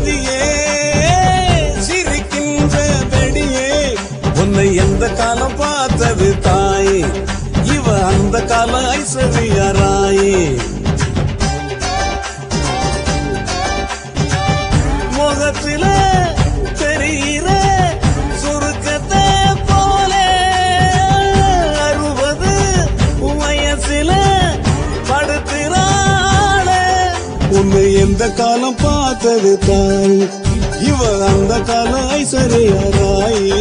ரதியே சிரிக்கின்ற வெடியே உன்னை எந்த காலம் பார்த்தது தாயே இவ அந்த கால ஐஸ்வர்யா ராயே முகத்தில தெரிகிற சுருக்கத்தை போல அறுபது வயசுல படுத்தினால உன்னை எந்த காலம் பார்த்தது தாய் இவ அந்த காலம் ஐஸ்வர்யா ராயே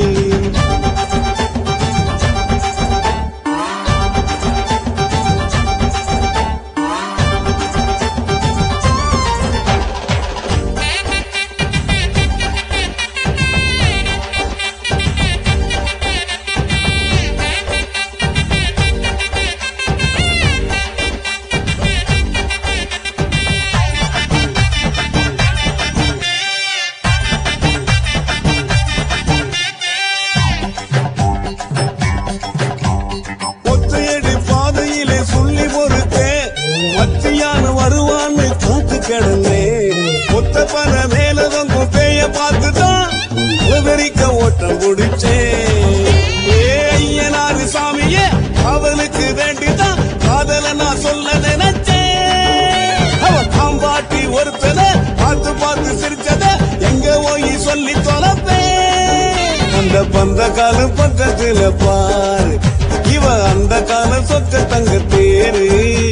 ஒத்தையடி பாதையிலே சொல்லி பொறுத்தே மத்தியான வருவான்னு காத்து கிடந்தே ஒத்த பல மேலதங்கும் பேய பார்த்துதான் உதறிக்க ஓட்டம் பிடிச்சே ஏ ஐயனாரு சாமியே அவனுக்கு வேண்டிதான் காதல நான் சொல்ல நினைச்சேன் அவ பாம்பாட்டி ஒருத்தன பார்த்து பார்த்து சிரிச்சத எங்க போய் சொல்லி தொலைப்பேன் அந்த பந்த காலம் பக்கத்துல பாரு இவ அந்த கால சொக்க தங்க தேரு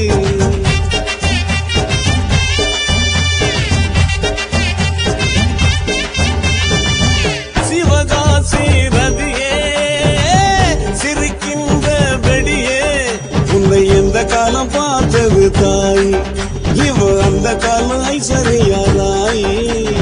சிவகாசி ரதியே சிரிக்கின்ற வெடியே உன்னை எந்த காலம் பார்த்தது தாய் இவ அந்த காலம் ஐஸ்வர்யா ராயே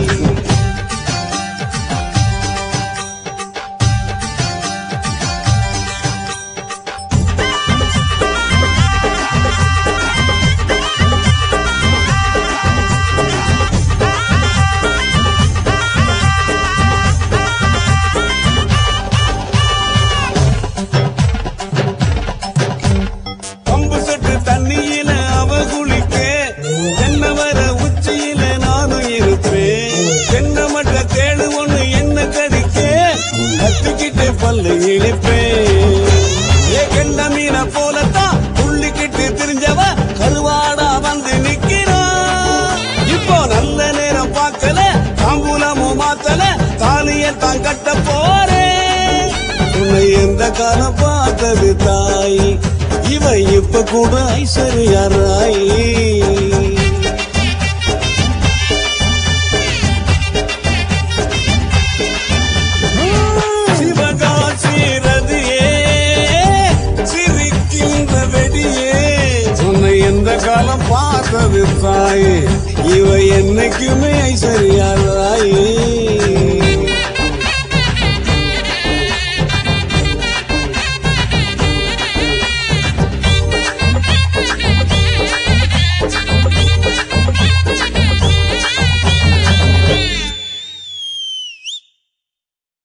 பம்பு செட்டு தண்ணியில அவ குளிக்க தென்னை வர உச்சியில நானும் இருப்பேன் தென்னை மட்ட தேடு ஒண்ணு என்ன கடிக்க கத்திக்கிட்டு பல்லு இழிப்பேன் ஏ கெண்ட மீனை போலத்தான் துள்ளிக்கிட்டு திரிஞ்சவ கருவாடா வந்து நிக்கிறா இப்போ நல்ல நேரம் பார்க்கல தாம்பூலமும் மாத்தல தாலியத்தான் கட்ட போறேன் உன்னை எந்த காலம் பார்த்தது தாய் இவ இப்ப கூட ஐஸ்வர்யா ராய் சிவகாசி ரதியே சிரிக்கின்ற வெடியே உன்னை எந்த காலம் பார்த்தது தாய் இவ என்னைக்குமே ஐஸ்வர்யா ராயே